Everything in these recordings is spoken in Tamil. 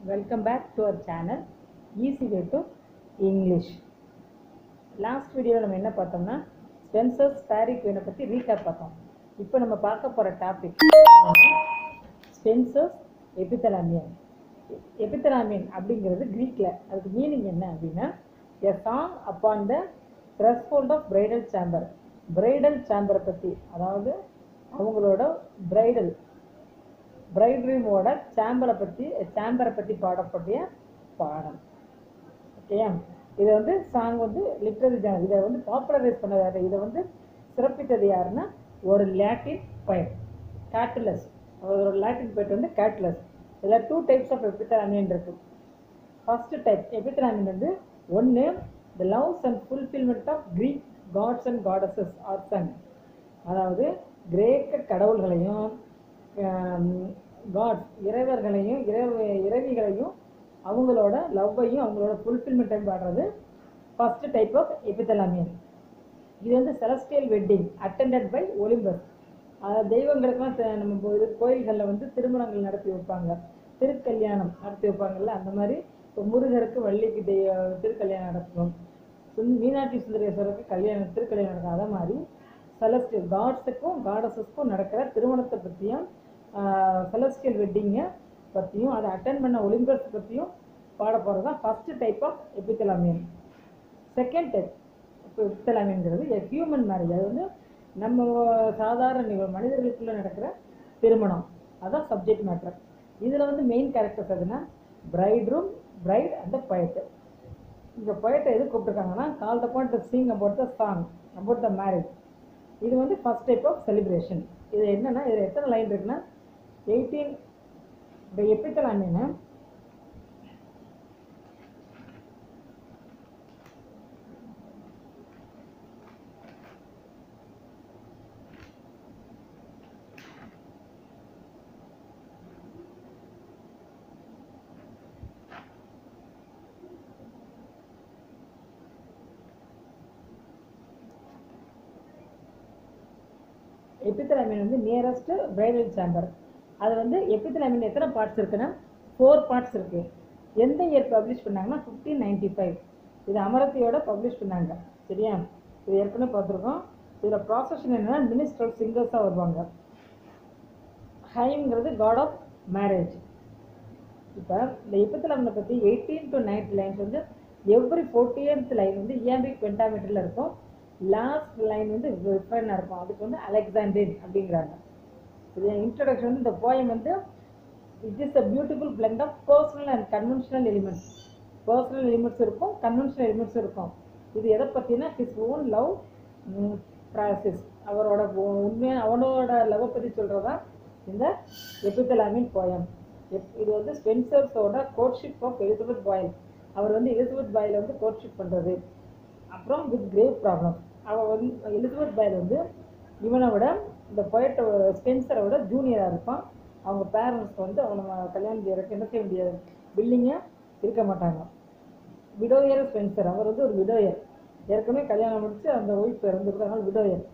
Welcome back to our channel Easy Way to English. Last வீடியோவில் நம்ம என்ன பார்த்தோம்னா ஸ்பென்சர்ஸ் ஃபேரி குயினை பற்றி ரீகேப் பார்த்தோம் இப்போ நம்ம பார்க்க போகிற டாபிக் ஸ்பென்சர்ஸ் எபித்தலாமியன் எபித்தலாமியன் அப்படிங்கிறது க்ரீக்கில் அதுக்கு மீனிங் என்ன அப்படின்னா a song upon the threshold of bridal chamber bridal சேம்பரை பற்றி அதாவது அவங்களோட பிரைடல் பிரைட் ரூமோட சேம்பரை பற்றி சேம்பரை பற்றி பாடப்பட்டிய பாடம் ஓகேயா இதை வந்து சாங் வந்து லிட்ரரி ஜானர் இதை வந்து பாப்புலரைஸ் பண்ணது யாரு? இதை வந்து சிறப்பித்தது யாருன்னா ஒரு லேட்டின் பயட் கேட்டுலஸ் அவரோட லேட்டின் பயட் வந்து கேட்டுலஸ் இதில் டூ டைப்ஸ் ஆஃப் எபித்தலாமியன் இருக்கு ஃபர்ஸ்ட் டைப் எபித்தலாமியன் வந்து ஒன்று the loves and fulfilment of Greek gods and goddesses are sung அதாவது கிரேக்க கடவுள்களையும் காட்ஸ் இறைவர்களையும் இறைவ இறைவிகளையும் அவங்களோட லவ்வையும் அவங்களோட ஃபுல்ஃபில்மெண்ட்டையும் பாடுறது ஃபர்ஸ்ட் டைப் ஆஃப் எபித்தலாமியன் இது வந்து celestial wedding attended by Olympus அதாவது தெய்வங்களுக்கெல்லாம் த- நம்ம இப்போ இது கோயில்களில் வந்து திருமணங்கள் நடத்தி வைப்பாங்க திருக்கல்யாணம் நடத்தி வைப்பாங்கல்ல அந்த மாதிரி இப்போ முருகருக்கு வள்ளிக்கு தெய்வ திருக்கல்யாணம் நடக்கணும் சுந் மீனாட்சி சுந்தரேஸ்வரருக்கு கல்யாணம் திருக்கல்யாணம் நடக்கும் அதை மாதிரி செலஸ்டியல் காட்ஸுக்கும் காடஸஸ்க்கும் நடக்கிற திருமணத்தை பற்றியும் செலஸ்டியல் வெட்டிங்கை பற்றியும் அதை அட்டன் பண்ண ஒலிம்பஸ் பற்றியும் பாட போகிறது தான் first type of epithalamion second type இப்போ எபித்தலாமியன்கிறது எ ஹியூமன் மேரேஜ் அது வந்து நம்ம சாதாரண நிகழ்வு மனிதர்களுக்குள்ளே நடக்கிற திருமணம் அதான் சப்ஜெக்ட் மேட்டர் இதில் வந்து மெயின் கேரக்டர்ஸ் எதுனா bridegroom bride and poet இந்த poet எது கூப்பிட்டுருக்காங்கன்னா call the point sing about the song about the marriage இது வந்து ஃபர்ஸ்ட் டைப் ஆஃப் செலிப்ரேஷன் இது என்னன்னா இது எத்தனை லைன் இருக்குன்னா எயிட்டீன் இந்த எப்பித்தலாமின்னு எபித்தலாமின் வந்து நியரஸ்ட் பிரைடல் சேம்பர் அது வந்து எபித்தலாமின் எத்தனை பார்ட்ஸ் இருக்குன்னா ஃபோர் பார்ட்ஸ் இருக்கு எந்த இயர் பப்ளிஷ் பண்ணாங்கன்னா ஃபிஃப்டீன் நைன்டி ஃபைவ் இது அமரத்தியோட பப்ளிஷ் பண்ணாங்க சரியா இது ஏற்கனவே பார்த்துருக்கோம் இதில் ப்ராசஷன் என்னன்னா மினிஸ்டர் சிங்கர்ஸாக வருவாங்க ஹைங்கிறது காட் ஆஃப் மேரேஜ் இப்போ இந்த எபித்தலாமினை பற்றி எயிட்டீன் டு நைன்த் லைன்ஸ் வந்து எவ்ரி ஃபோர்ட்டியன்த் லைன் வந்து இயாம்பிக் பென்டாமீட்டரில் இருக்கும் லாஸ்ட் லைன் வந்து ரிஃபைனாக இருக்கும் அதுக்கு வந்து அலெக்சாண்டின் அப்படிங்கிறாங்க இது இன்ட்ரடக்ஷன் வந்து இந்த போயம் வந்து it is a beautiful blend of personal and conventional elements personal elements இருக்கும் கன்வென்ஷனல் எலிமெண்ட்ஸ் இருக்கும் இது எதை பற்றினா ஹிஸ் ஓன் லவ் ப்ராசஸ் அவரோட உண்மையான அவனோட லவ்வை பற்றி சொல்கிறதா இந்த எபித்தலாமின் போயம் எப் இது வந்து ஸ்பென்சர்ஸோட கோட்ஷிப் ஆஃப் எலிசபெத் பாயில் அவர் வந்து எலிசபெத் பாயில் வந்து கோட்ஷிப் பண்ணுறது அப்புறம் வித் கிரேவ் ப்ராப்ளம் அவள் வந்து எலிசபெத் பாயில் வந்து இவனை விட இந்த பொயட்டை ஸ்பென்சரை விட ஜூனியராக இருப்பான் அவங்க பேரண்ட்ஸ் வந்து அவனை கல்யாணம் செய்யறதுக்கு என்ன செய்ய முடியாது பில்லிங்காக இருக்க மாட்டாங்க விடோயர் ஸ்பென்சர் அவர் வந்து ஒரு விடோயர் ஏற்கனவே கல்யாணம் முடிச்சு அந்த ஒய்ஃப் இறந்துருக்காங்க விடோயர்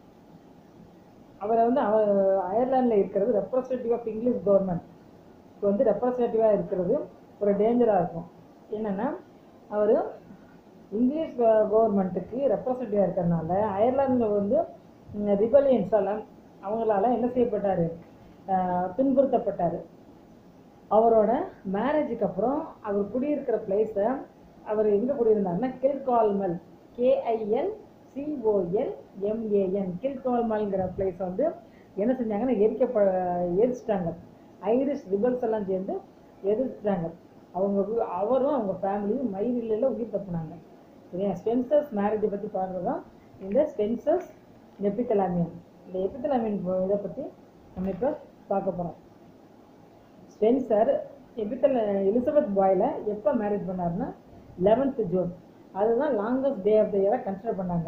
அவரை வந்து அவர் அயர்லாண்டில் இருக்கிறது ரெப்ரசன்டேட்டிவ் ஆஃப் இங்கிலீஷ் கவர்மெண்ட் இப்போ வந்து ரெப்ரசன்டேட்டிவாக இருக்கிறது ஒரு டேஞ்சராக இருக்கும் என்னென்னா அவர் இங்கிலீஷ் கவர்மெண்ட்டுக்கு ரெப்ரசன்டேட்டிவாக இருக்கிறனால அயர்லாந்தில் வந்து ரிபலியன்ஸால் அவங்களால என்ன செய்யப்பட்டார் துன்புறுத்தப்பட்டார் அவரோட மேரேஜுக்கு அப்புறம் அவர் குடியிருக்கிற பிளேஸை அவர் எங்கே குடியிருந்தாருன்னா கில்கால்மல் கேஐஎல் சிஓஎல் எம்ஏஎன் கில்கால்மல்ங்கிற பிளேஸ் வந்து என்ன செஞ்சாங்கன்னா எரிக்கப்ப எரிச்சிட்டாங்க ஐரிஷ் ரிபல்ஸ் எல்லாம் சேர்ந்து எரிச்சிட்டாங்க அவங்க வி- அவரும் அவங்க ஃபேமிலியும் மயிரில் உயிர் தப்புனாங்க சரியா ஸ்பென்சர்ஸ் மேரேஜை பற்றி பாடுறது தான் இந்த ஸ்பென்சர்ஸ் எபித்தலாமியன் இந்த எபித்தலாமியன் இதை பற்றி நம்ம இப்போ பார்க்க போகிறோம் ஸ்பென்சர் எபித்தல் எலிசபெத் பாயில் எப்போ மேரேஜ் பண்ணாருன்னா லெவன்த் ஜூன் அதுதான் லாங்கஸ்ட் டே ஆஃப் த இயராக கன்சிடர் பண்ணாங்க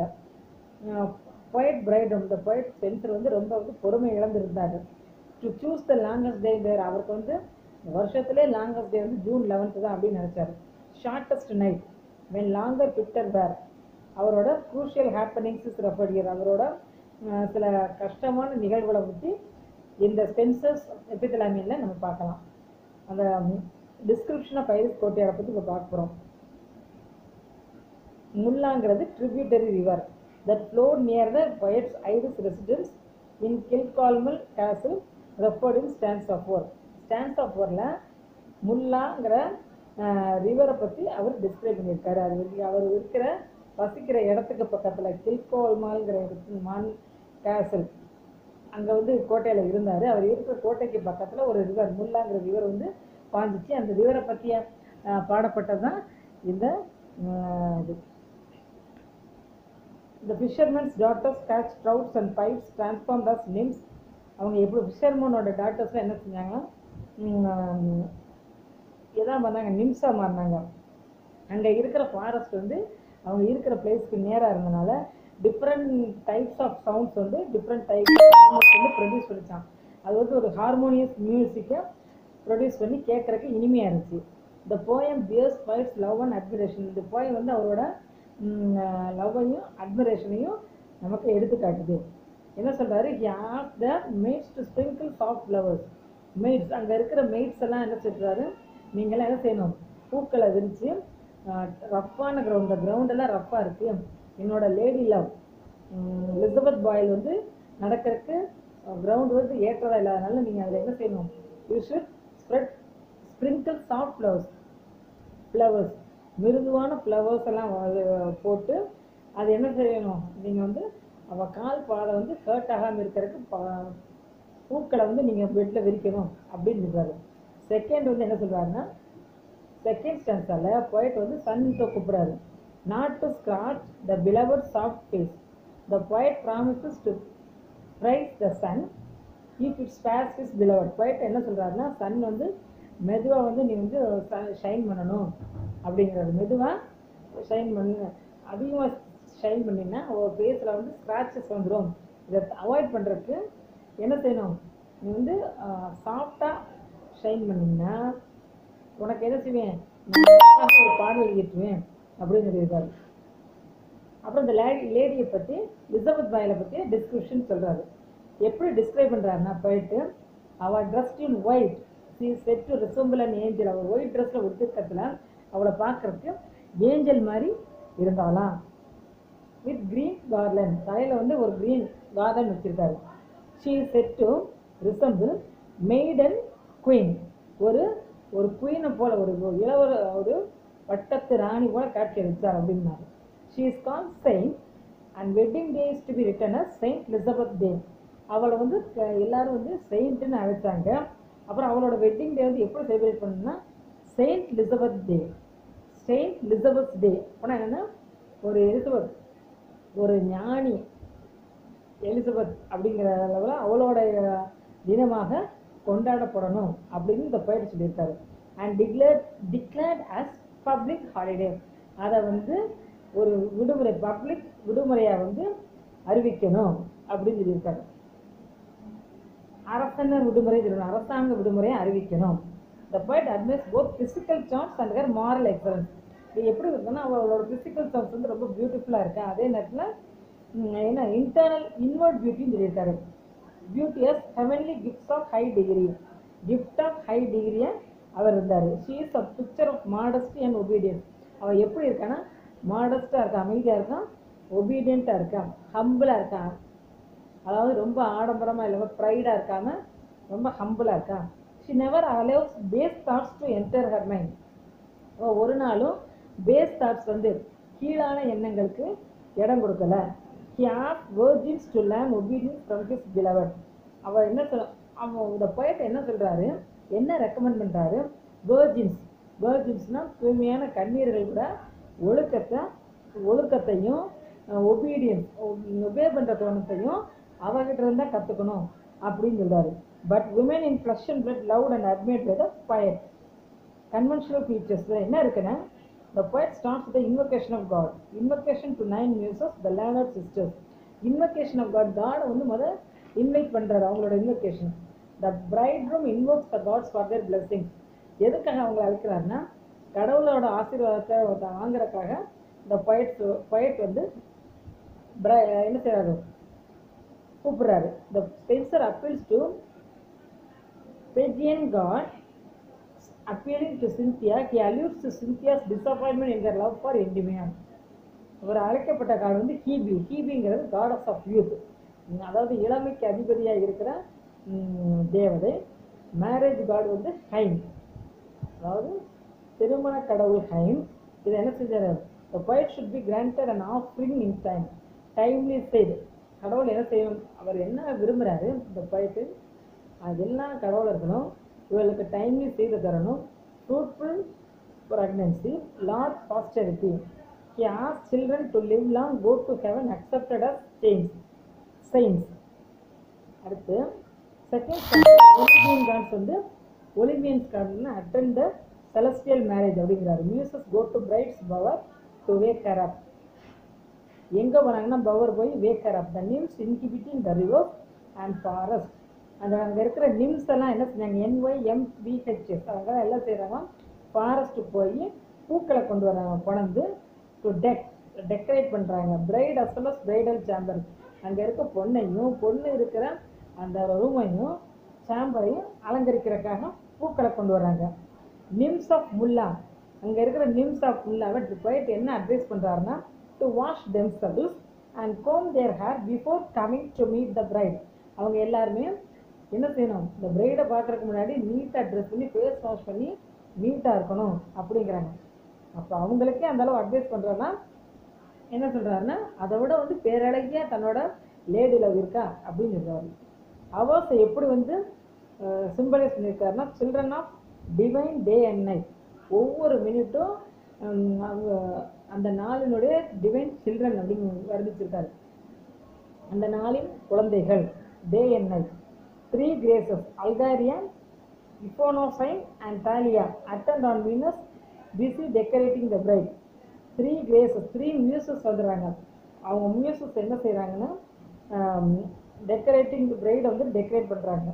பொயட் பிரைட் இந்த பொயட் ஸ்பென்சர் வந்து ரொம்ப வந்து பொறுமை இழந்திருந்தார் to choose the longest day வேறு அவருக்கு வந்து வருஷத்துலேயே லாங்கஸ்ட் டே வந்து ஜூன் லெவன்த்து தான் அப்படின்னு நினச்சாரு shortest night when longer picture where அவரோட crucial happenings is referred year அவரோட அஹ், சில கஷ்டமான நிகழ்வுகளை பற்றி இந்த ஸ்பென்சர்ஸ் எபித்தலாமியில் நம்ம பார்க்கலாம் அந்த டிஸ்கிரிப்ஷன் ஆஃப் ஐரிஸ் கோட்டையாரை பற்றி இப்போ பார்க்க போகிறோம் முல்லாங்கிறது tributary river that flowed near the poet's Irish residence in Kilcolmal Castle referred in stanza 4. stanza 4ல முல்லாங்கிற ரிவரை பற்றி அவர் டிஸ்கிரைப் பண்ணியிருக்காரு அது வந்து அவர் இருக்கிற வசிக்கிற இடத்துக்கு பக்கத்தில் கில்கோல்மால்ங்கிற இடத்து மான் கேசல் அங்கே வந்து கோட்டையில் இருந்தார் அவர் இருக்கிற கோட்டைக்கு பக்கத்தில் ஒரு ரிவர் முல்லாங்கிற ரிவர் வந்து பாஞ்சிச்சு அந்த ரிவரை பற்றிய பாடப்பட்டது தான் இந்த அஹ், இது The fishermen's daughters catch trouts and pipes transformed as nymphs. அவங்க எப்படி ஃபிஷர்மனோட டாட்டர்ஸ்லாம் என்ன செஞ்சாங்க உம், எதான் பண்ணாங்க நிம்ஸா மாறினாங்க அங்கே இருக்கிற ஃபாரஸ்ட் வந்து அவங்க இருக்கிற பிளேஸ்க்கு நேராக இருந்தனால டிஃப்ரெண்ட் டைப்ஸ் ஆஃப் சவுண்ட்ஸ் வந்து டிஃப்ரெண்ட் டைப்ஸ் வந்து ப்ரொடியூஸ் பண்ணிச்சான் அது வந்து ஒரு ஹார்மோனியஸ் மியூசிக்கை ப்ரொடியூஸ் பண்ணி கேட்குறக்கு இனிமையாக இருந்துச்சு இந்த poem bears fights love and admiration இந்த போயம் வந்து அவரோட லவ்வையும் அட்மிரேஷனையும் நமக்கு எடுத்து காட்டுது என்ன சொல்றாரு he asked the maids to sprinkle soft flowers maids அங்க இருக்கிற maids எல்லாம் என்ன சொல்றாரு நீங்களாம் என்ன செய்யணும் பூக்களை விரிச்சு ரஃப்பான கிரவுண்ட் இந்த கிரவுண்ட் எல்லாம் ரஃப்பா இருக்கு என்னோட லேடி லவ் எலிசபெத் பாயில் வந்து நடக்கிறதுக்கு கிரவுண்ட் வந்து ஏற்றதா இல்லாதனால நீங்க அதுல என்ன செய்யணும் you should spread sprinkle soft flowers flowers மிருதுவான ஃப்ளவர்ஸ் எல்லாம் வ- போட்டு அது என்ன செய்யணும் நீங்கள் வந்து அவள் கால் பாதை வந்து ஹர்ட் ஆகாமல் இருக்கிறதுக்கு ப- பூக்களை வந்து நீங்கள் பெட்டில் விரிக்கணும் அப்படின்னு சொல்றாரு செகண்ட் வந்து என்ன சொல்றாருன்னா செகண்ட் ஸ்டான்ஸால poet வந்து சன்னிட்ட கூப்பிடுறாரு not to scratch the beloved soft face the poet promises to praise the sun if it's pass is beloved poet என்ன சொல்றாருன்னா சன் வந்து மெதுவா வந்து நீ வந்து ஷைன் பண்ணணும் அப்படிங்கிறாரு மெதுவா ஷைன் பண்ணு அதிகமாக ஷைன் பண்ணினா ஒரு ஃபேஸில் வந்து ஸ்க்ராச்சஸ் வந்துடும் இதை அவாய்ட் பண்ணுறதுக்கு என்ன செய்யணும் நீ வந்து சாஃப்டாக ஷைன் பண்ணிங்கன்னா உனக்கு என்ன செய்வேன் நான் உனக்காக ஒரு பாடல் இயற்றுவேன் அப்படின்னு சொல்லியிருக்காரு அப்புறம் இந்த லேடி லேடியை பற்றி எலிசபெத் பாயிலை பற்றி டிஸ்கிரிப்ஷன் சொல்கிறாரு எப்படி டிஸ்கிரைப் பண்ணுறாருன்னா போயிட்டு அவள் dressed in white she set to resemble and angel அவள் ஒயிட் ட்ரெஸ்ஸில் உடுத்துக்கத்தில் அவளை பார்க்கறதுக்கு ஏஞ்சல் மாதிரி இருந்தாலாம் வித் green garland தலையில் வந்து ஒரு green garland வச்சிருக்காரு she is said to resemble maiden queen ஒரு ஒரு குயினை போல ஒரு ஒரு இளவர ஒரு வட்டத்து ராணி போல காட்சி அளித்தார் அப்படின்னாரு she is called saint and wedding day is to be written as saint elizabeth day அவளை வந்து க- எல்லாரும் வந்து செயின்ட்னு அழைச்சாங்க அப்புறம் அவளோட வெட்டிங் டே வந்து எப்படி செலிப்ரேட் பண்ணணும்னா Saint Elizabeth day Saint Elizabeth day அப்படின்னா என்னன்னா ஒரு எலிசபெத் ஒரு ஞானி எலிசபெத் அப்படிங்கிற அளவில் அவளோட தினமாக கொண்டாடப்படணும் அப்படின்னு இந்த பயிர் சொல்லியிருக்காரு and declare declared as public holiday அதை வந்து ஒரு விடுமுறை பப்ளிக் விடுமுறையாக வந்து அறிவிக்கணும் அப்படின்னு சொல்லியிருக்காரு அரசனர் விடுமுறை சொல்லணும் அரசாங்க விடுமுறையை அறிவிக்கணும் the poet admits both physical charms and her moral excellence இது எப்படி இருக்குன்னா அவளோட physical charms வந்து ரொம்ப பியூட்டிஃபுல்லாக இருக்கு அதே நேரத்தில் என்ன இன்டர்னல் இன்வர்ட் பியூட்டின்னு சொல்லியிருக்காரு beauteous heavenly gifts of high degree gift of high டிகிரியை அவர் இருந்தார் she is a picture of modesty and obedience அவள் எப்படி இருக்கான்னா மாடஸ்ட்டாக இருக்கா அமைதியாக இருக்கான் ஒபீடியண்ட்டாக இருக்கான் ஹம்பிளாக இருக்கான் அதாவது ரொம்ப ஆடம்பரமாக இல்லாமல் ப்ரைடாக இருக்காம ரொம்ப ஹம்பிளாக இருக்கா she never allows base thoughts to enter her mind ஒரு நாளும் பேஸ் தாட்ஸ் வந்து கீழான எண்ணங்களுக்கு இடம் கொடுக்கல ஹி ஆஸ் virgins to learn obedience from his beloved அவள் என்ன சொல் அவன் இந்த poet என்ன சொல்கிறாரு என்ன ரெக்கமெண்ட் பண்ணுறாரு வேர்ஜின்ஸ் வேர்ஜின்ஸ்னால் தூய்மையான கண்ணீர்கள் கூட ஒழுக்கத்தை ஒழுக்கத்தையும் ஒபீடியன்ஸ் ஒபே பண்ணுற தோணத்தையும் அவகிட்ட இருந்தால் கற்றுக்கணும் அப்படின்னு சொல்றாரு but women in flesh and blood loud and admit with poet conventional ஃபீச்சர்ஸில் என்ன இருக்குன்னா the poet starts with the invocation of God invocation to nine muses the learned sisters invocation of God God வந்து முத இன்வைட் பண்றாரு அவங்களோட invocation the bridegroom invokes the gods for their blessings எதுக்காக அவங்களை அழைக்கிறாருன்னா கடவுளோட ஆசீர்வாதத்தை வாங்குறதுக்காக இந்த poet poet வந்து bri- என்ன செய்றாரு கூப்பிடுறாரு the spencer appeals to pagan god appealing to Cynthia, he alludes to Cynthia's disappointment in their love for Endymion. அவர் அழைக்கப்பட்ட காடு வந்து ஹீபி ஹீபிங்கிறது காடஸ் ஆஃப் யூத் அதாவது இளமைக்கு அதிபதியாக இருக்கிற ம், தேவதை மேரேஜ் காடு வந்து ஹைம் அதாவது திருமண கடவுள் ஹைம் இதை என்ன செஞ்சாரு the poet should be granted an offering in time timely said கடவுள் என்ன செய்யணும் அவர் என்ன விரும்புறாரு இந்த poet அது எல்லா கடவுளர்களும் இவர்களுக்கு டைம்லி செய்து தரணும் fruitful pregnancy large posterity he asked children to live long go to heaven accepted as saints saints அடுத்து செகண்ட் ஒலிம்பியன் கார்ட்ஸ் வந்து ஒலிம்பியன்ஸ் கார்டுன்னு அட்டன் த செலஸ்டியல் மேரேஜ் அப்படிங்கிறாரு Muses go to bride's bower to wake her up எங்கே போனாங்கன்னா பவர் போய் wake her up the nymphs inhabiting the river and forest அந்த அங்கே இருக்கிற நிம்ஸ் எல்லாம் என்ன செஞ்சாங்க என்ஒய் எம்பிஹெச்எஸ் அவங்க எல்லாம் செய்கிறாங்க ஃபாரஸ்ட்டுக்கு போய் பூக்களை கொண்டு வராங்க கொண்டு டு டெக் டெக்கரேட் பண்ணுறாங்க bride as well as bridal chamber அங்கே இருக்க பொண்ணையும் பொண்ணு இருக்கிற அந்த ரூமையும் சாம்பரையும் அலங்கரிக்கிறதுக்காக பூக்களை கொண்டு வராங்க நிம்ஸ் ஆஃப் முல்லா அங்கே இருக்கிற நிம்ஸ் ஆஃப் முல்லாவை போயிட்டு என்ன அட்வைஸ் பண்ணுறாருன்னா to wash themselves and comb their hair before coming to meet the bride அவங்க எல்லாருமே என்ன செய்யணும் இந்த பிரைடை பார்க்கறதுக்கு முன்னாடி நீட்டாக ட்ரெஸ் பண்ணி ஃபேஸ் வாஷ் பண்ணி நீட்டாக இருக்கணும் அப்படிங்கிறாங்க அப்போ அவங்களுக்கே அந்த அளவு அட்வைஸ் பண்ணுறோன்னா என்ன சொல்றாருன்னா அதை விட வந்து பேரழகியா தன்னோட லேடி லவ் இருக்கா அப்படின்னு சொல்றாரு அவர்ஸை எப்படி வந்து சிம்பலைஸ் பண்ணியிருக்காருன்னா children of divine day and night ஒவ்வொரு மினிட்டும் அவங்க அந்த நாளினுடைய டிவைன் சில்ட்ரன் அப்படின்னு வர்ணிச்சிருக்காரு அந்த நாளின் குழந்தைகள் day and night three graces அல்காரியான் Euphrosyne and Thalia attend on Venus busy decorating the bride three graces three Muses வந்துடுறாங்க அவங்க மியூசஸ் என்ன செய்கிறாங்கன்னா டெக்கரேட்டிங் பிரைடை வந்து டெக்கரேட் பண்ணுறாங்க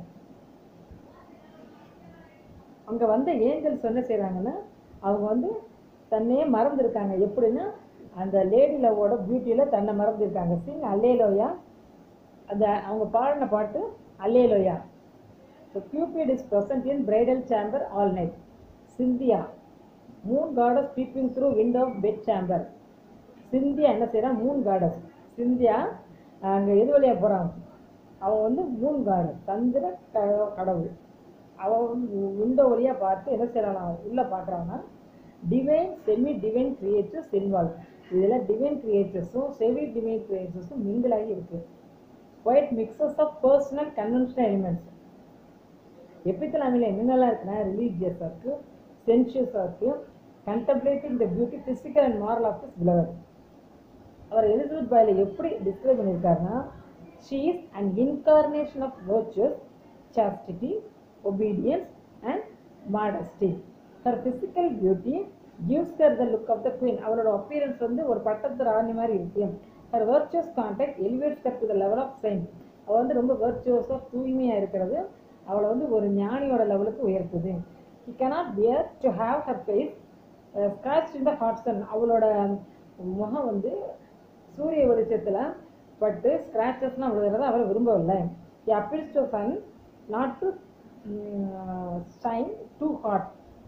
அங்கே வந்த ஏஞ்சல்ஸ் என்ன செய்கிறாங்கன்னா அவங்க வந்து தன்னையே மறந்துருக்காங்க எப்படின்னா அந்த லேடி லவ்வோட பியூட்டியில் தன்னை மறந்துருக்காங்க சிங் அல்லேலோயா அந்த அவங்க பாடின பாட்டு hallelujah so Cupid is present in bridal chamber all night Cynthia moon goddess peeping through window bed chamber Cynthia என்ன செய்கிறான் மூன் காடஸ் சிந்தியா அங்கே எது வழியாக போகிறான் அவன் வந்து மூன் காடஸ் சந்திர க- கடவுள் அவன் விண்டோ வழியாக பார்த்து என்ன செய்கிறான் உள்ளே பார்க்குறான்னா divine semi divine creatures involve இதில் டிவைன் கிரியேச்சர்ஸும் செமி டிவைன் கிரியேச்சர்ஸும் மிங்கிள் ஆகி இருக்கு wide mixes of personal conventional elements எப்பித்தலாமில் என்னென்னலாம் இருக்குன்னா ரிலீஜியஸாக இருக்குது சென்ஷியஸாக இருக்குது contemplating the beauty physical and moral of this beloved அவர் எலிசபெத் பாயில எப்படி டிஸ்கிரைப் பண்ணியிருக்காருன்னா she is and incarnation of virtues chastity obedience and modesty her physical beauty gives her the look of the queen அவரோட appearance வந்து ஒரு பட்டத்து ராணி மாதிரி இருக்கு her virtuous contact elevates her to the level of saint அவள் வந்து ரொம்ப virtuous-ஆ தூய்மையாக இருக்கிறது அவளை வந்து ஒரு ஞானியோட லெவலுக்கு உயர்த்துது he cannot bear to have her face uh, scratched in the hot sun அவளோட முகம் வந்து சூரிய வெளிச்சத்துல பட்டு ஸ்கிராச்சஸ்லாம் விழுகிறத அவர் விரும்பவில்லை he appeals to sun not to mm, shine too hot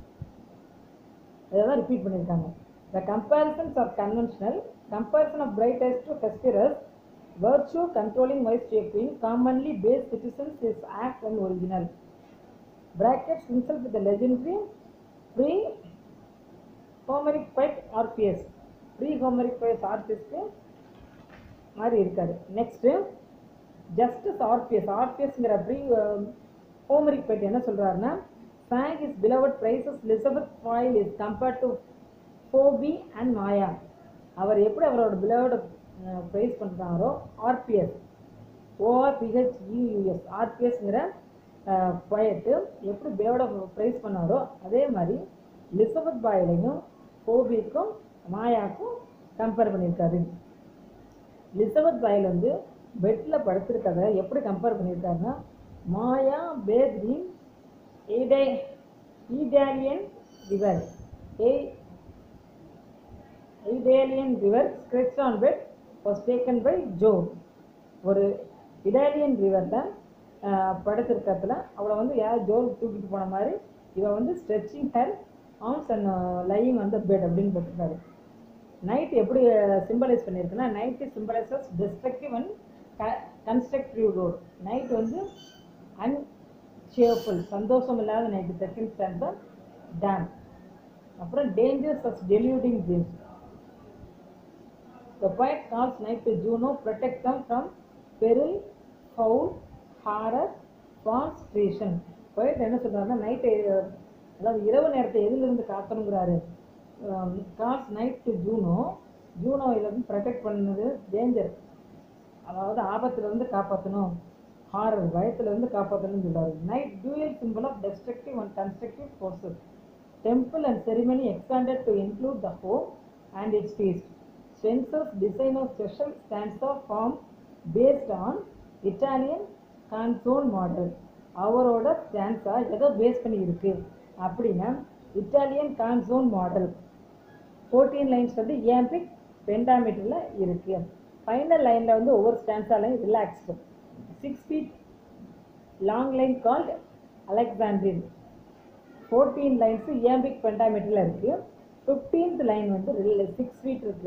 இதை ரிப்பீட் பண்ணியிருக்காங்க the comparisons are conventional comparison of bright eyes to Hesperus virtue controlling vice to a queen commonly base citizens is act and original brackets himself with the legendary pre Homeric bard Orpheus pre Homeric bard ஆர்பிஎஸ்க்கு மாதிரி இருக்காரு நெக்ஸ்ட்டு ஜஸ்டிஸ் ஆர்பிஎஸ் ஆர்பிஎஸ்ங்கிற ப்ரீ ஹோமரிக் பைட் என்ன சொல்றாருன்னா ஃபேங் is beloved praises Elizabeth Boyle is compared to Phoebe and Maia அவர் எப்படி அவரோட பிலவட ப்ரைஸ் பண்ணுறாரோ ஆர்பிஎஸ் ஓஆர்பிஹெச் யூஎஸ் ஆர்பிஎஸ்ங்கிற பயட்டு எப்படி பிலவட ப்ரைஸ் பண்ணாரோ அதே மாதிரி லிசபெத் பாயிலையும் ஃபோபிக்கும் மாயாக்கும் கம்பேர் பண்ணியிருக்காரு லிசபெத் பாயில் வந்து பெட்டில் படுத்திருக்கத எப்படி கம்பேர் பண்ணியிருக்காருன்னா மாயா பேத்ரின் ஈடே Italian river a Italian river stretch on bed was taken by Jove ஒரு இடாலியன் ரிவரில் படுத்திருக்கிறதுல அவளை வந்து யார் ஜோல் தூக்கிட்டு போன மாதிரி இவன் வந்து stretching her arms and lying on the bed அப்படின்னு போட்டிருக்காரு நைட் எப்படி சிம்பலைஸ் பண்ணியிருக்குன்னா night symbolises destructive and constructive role night வந்து அன் cheerful சந்தோஷம் இல்லாத நைட்டு செகண்ட் ஸ்டாண்டர்ட் டேம் அப்புறம் dangers as deluding dreams The poet calls night to Juno, protect them from peril, foul, horror, frustration. poet என்ன சொல்றாருன்னா நைட்டு அதாவது இரவு நேரத்தை எதிலிருந்து காக்கணுங்கிறாரு calls night to Juno Juno இருந்து ப்ரொடெக்ட் பண்ணது டேஞ்சர் அதாவது ஆபத்துல இருந்து காப்பாற்றணும் ஹாரர் பயத்துல இருந்து காப்பாற்றணும்னு சொல்றாரு night dual symbol of destructive and constructive forces temple and ceremony expanded to include the home and its feast. Spencer's design of special stanza form based on Italian canzone model. அவரோட ஸ்டான்ஸா எதோ பேஸ் பண்ணி இருக்கு அப்படின்னா Italian canzone model fourteen lines வந்து ஏம்பிக் பென்டாமீட்டரில் இருக்கு ஃபைனல் லைனில் வந்து ஒவ்வொரு ஸ்டான்ஸாலையும் relaxed six feet long line called alexandrine fourteen lines iambic பென்டாமீட்டரில் இருக்குது ஃபிஃப்டீன்த் லைன் வந்து சிக்ஸ் ஃபீட் இருக்கு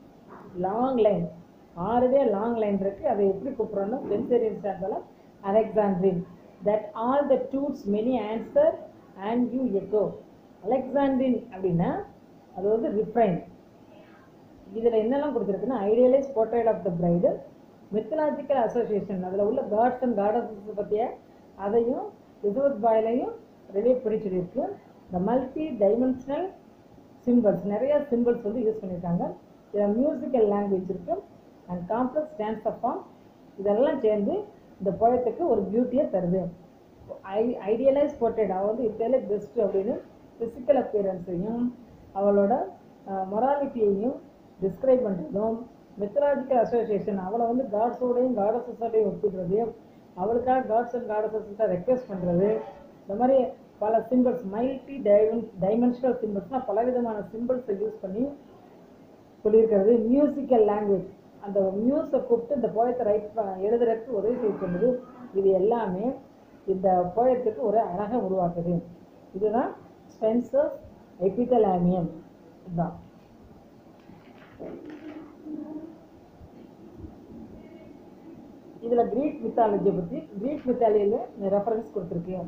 லாங் லைன் ஆறுதே லாங் லைன் இருக்குது அதை எப்படி கூப்பிட்றோன்னா சென்சரியன் ஸ்டாண்டில் alexandrine that all the woods many answer and you echo alexandrine அப்படின்னா அது வந்து ரிஃப்ரைன் இதில் என்னெல்லாம் கொடுத்துருக்குன்னா idealise portrait of the bride mythological association அதில் உள்ள காட்ஸ் அண்ட் காடஸஸ் பற்றிய அதையும் ரிசர்வ் பாயிலையும் ரிலேட் பண்ணி சொல்லியிருக்கு இந்த மல்டி டைமென்ஷனல் சிம்பிள்ஸ் நிறைய சிம்பிள்ஸ் வந்து யூஸ் பண்ணியிருக்காங்க இதில் மியூசிக்கல் லாங்குவேஜ் இருக்கு and complex dance of form இதெல்லாம் சேர்ந்து இந்த போயத்துக்கு ஒரு பியூட்டியை தருது ஐ ஐடியலைஸ் போர்ட்ரேட் அவள் வந்து இருக்கிறதுல பெஸ்ட் அப்படின்னு ஃபிசிக்கல் அப்பியரன்ஸையும் அவளோட மொராலிட்டியையும் டிஸ்கிரைப் பண்ணுறதும் மெத்தலாஜிக்கல் அசோசியேஷன் அவளை வந்து காட்ஸோடையும் காடஸஸோடையும் ஒப்பிடுறது அவளுக்காக காட்ஸ் அண்ட் காடஸஸ்கிட்ட ரெக்வெஸ்ட் பண்ணுறது இந்த மாதிரி பல சிம்பிள்ஸ் மல்டி டைமென் டைமென்ஷனல் சிம்பிள்ஸ்னால் பலவிதமான சிம்பிள்ஸை யூஸ் பண்ணி சொல்லியிருக்கிறது மியூசிக்கல் லாங்குவேஜ் அந்த மியூஸை கூப்பிட்டு இந்த போயத்தை ரைட் எழுதுறதுக்கு உதவி செய்ய சொல்லுது இது எல்லாமே இந்த போயத்துக்கு ஒரு அழகை உருவாக்குது இதுதான் ஸ்பென்சர்ஸ் எபிதலாமியம் இதுதான் இதில் கிரீக் மித்தாலஜியை பற்றி கிரீக் மித்தாலஜியில் ரெஃபரன்ஸ் கொடுத்துருக்கேன்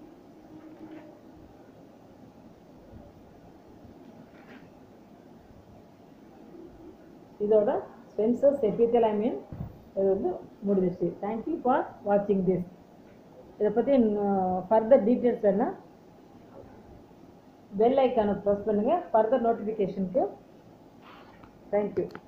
இதோட ஸ்பென்சர்ஸ் எபித்தலாமியன் இது வந்து முடிஞ்சிச்சு தேங்க்யூ ஃபார் வாட்சிங் திஸ் இதை பற்றி ஃபர்தர் டீட்டெயில்ஸ் என்ன பெல் ஐக்கானை ப்ரெஸ் பண்ணுங்கள் ஃபர்தர் நோட்டிஃபிகேஷனுக்கு தேங்க்யூ